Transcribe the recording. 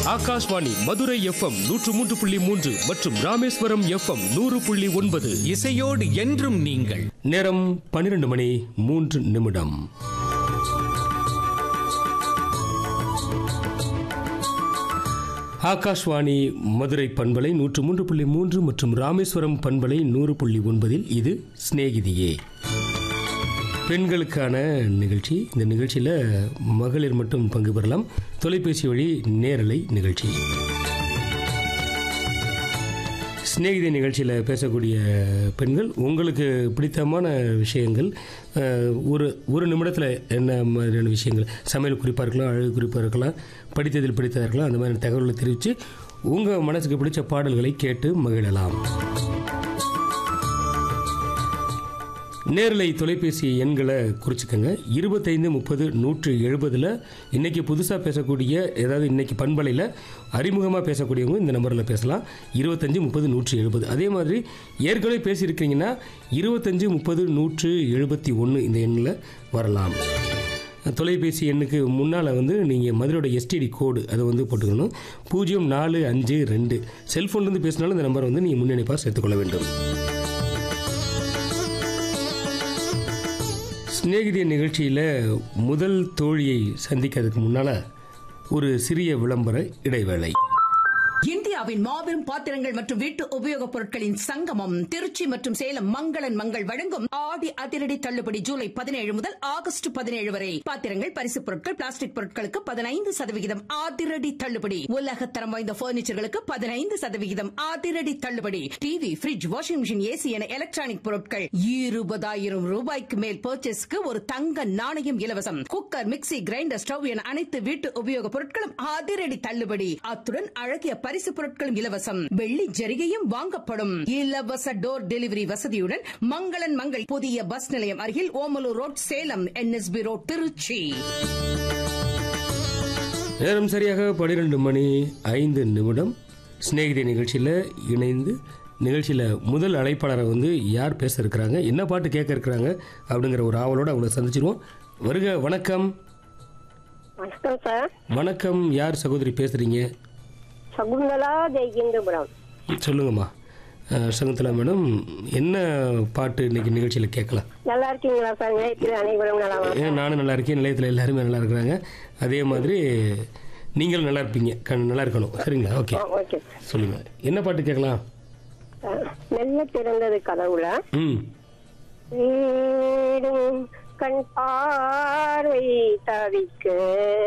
Akashvani Madurai FM நூற்று மூன்று புள்ளி மூன்று மற்றும் ராமேஸ்வரம் எஃப்எம் நூறு புள்ளி ஒன்பது இசையோடு என்றும் நீங்கள் நேரம் பன்னிரண்டு மணி மூன்று நிமிடம் ஆகாஷ்வாணி மதுரை பண்பலை நூற்று மூன்று புள்ளி மூன்று மற்றும் ராமேஸ்வரம் பண்பலை நூறு புள்ளி ஒன்பதில் இது சிநேகிதியே பெண்களுக்கான நிகழ்ச்சி இந்த நிகழ்ச்சியில் மகளிர் மட்டும் பங்கு பெறலாம் தொலைபேசி வழி நேரலை நிகழ்ச்சி சிநேகிதி நிகழ்ச்சியில் பேசக்கூடிய பெண்கள் உங்களுக்கு பிடித்தமான விஷயங்கள் அஹ், ஒரு ஒரு நிமிடத்தில் என்ன மாதிரியான விஷயங்கள் சமையல் குறிப்பாக இருக்கலாம் அழகு குறிப்பாக இருக்கலாம் படித்ததில் பிடித்ததாக இருக்கலாம் அந்த மாதிரி தகவல்களை தெரிவித்து உங்கள் மனசுக்கு பிடிச்ச பாடல்களை கேட்டு மகிழலாம் நேரலை தொலைபேசி எண்களை குறிச்சுக்கோங்க இருபத்தைந்து முப்பது நூற்று எழுபதில் இன்றைக்கி புதுசாக பேசக்கூடிய ஏதாவது இன்றைக்கி பண்பலையில் அறிமுகமாக பேசக்கூடியவங்க இந்த நம்பரில் பேசலாம் இருபத்தஞ்சு முப்பது நூற்று எழுபது அதே மாதிரி ஏற்கனவே பேசியிருக்கிறீங்கன்னா இருபத்தஞ்சு முப்பது நூற்று எழுபத்தி ஒன்று இந்த எண்ணில் வரலாம் தொலைபேசி எண்ணுக்கு முன்னால் வந்து நீங்கள் மதுரையோட எஸ்டிடி கோடு அதை வந்து போட்டுக்கணும் பூஜ்ஜியம் நாலு அஞ்சு ரெண்டு செல்ஃபோன்லேருந்து பேசினாலும் இந்த நம்பரை வந்து நீங்கள் முன்னணிப்பாக சேர்த்துக்கொள்ள வேண்டும் சிநேகிதிய நிகழ்ச்சியில் முதல் தோழியை சந்திக்கிறதுக்கு முன்னால் ஒரு சிறிய விளம்பர இடைவேளை இந்தியாவின் மாபெரும் பாத்திரங்கள் மற்றும் வீட்டு உபயோகப் பொருட்களின் சங்கமம் திருச்சி மற்றும் சேலம் மங்களன் மங்கள் வழங்கும் ஆடி அதிரடி தள்ளுபடி ஜூலை பதினேழு முதல் ஆகஸ்ட் பதினேழு வரை பாத்திரங்கள் பரிசுப் பொருட்கள் பிளாஸ்டிக் பொருட்களுக்கு பதினைந்து சதவிகிதம் அதிரடி தள்ளுபடி உலகத்தரம் வாய்ந்த பர்னிச்சர்களுக்கு பதினைந்து சதவிகிதம் அதிரடி தள்ளுபடி TV fridge washing machine AC என எலக்ட்ரானிக் பொருட்கள் இருபதாயிரம் ரூபாய்க்கு மேல் பர்ச்சேஸ்க்கு ஒரு தங்க நாணயம் இலவசம் குக்கர் மிக்ஸி கிரைண்டர் ஸ்டவ் என அனைத்து வீட்டு உபயோகப் பொருட்களும் அதிரடி தள்ளுபடி அத்துடன் அழகிய பரிசு பொருட்களும் இலவசம் வெள்ளி ஜரிகையும் வாங்கப்படும் இலவச டோர் டெலிவரி வசதியுடன் மங்களன் மங்கள் புதிய பஸ் நிலையம் அருகில் Omalur road Salem NSB road Tiruchi நேரம் சரியாக பன்னிரெண்டு மணி ஐந்து நிமிடம் சிநேகிதி நிகழ்ச்சியில் இணைந்து நிகழ்ச்சியில் முதல் அழைப்பாளரை வந்து யார் பேச இருக்கிறாங்க என்ன பாட்டு கேட்க இருக்கிறாங்க அப்படிங்கிற ஒரு ஆவலோடு அவங்கள சந்திச்சிருவோம் வருக வணக்கம் வணக்கம் சார் வணக்கம் யார் சகோதரி பேசுகிறீங்க சகுந்தலா ஜெய்கிந்தபுரம் சொல்லுங்கம்மா அஹ், சகுந்தலா மேடம் என்ன பாட்டு இன்னைக்கு நிகழ்ச்சியில் கேட்கலாம் நல்லா இருக்கீங்களா சார் நிலையத்தில் அனைவரும் நலமா ஏன் நானும் நல்லா இருக்கேன் நிலையத்தில் எல்லாருமே நல்லா இருக்கிறாங்க அதே மாதிரி நீங்களும் நல்லா இருப்பீங்க க- நல்லா இருக்கணும் சரிங்களா ஓகே ஆ, ஓகே சொல்லுங்க என்ன பாட்டு கேட்கலாம் ஆ, மெல்ல திறந்தது கதவுல ம் வீடும் கண் பார்வை தவிக்க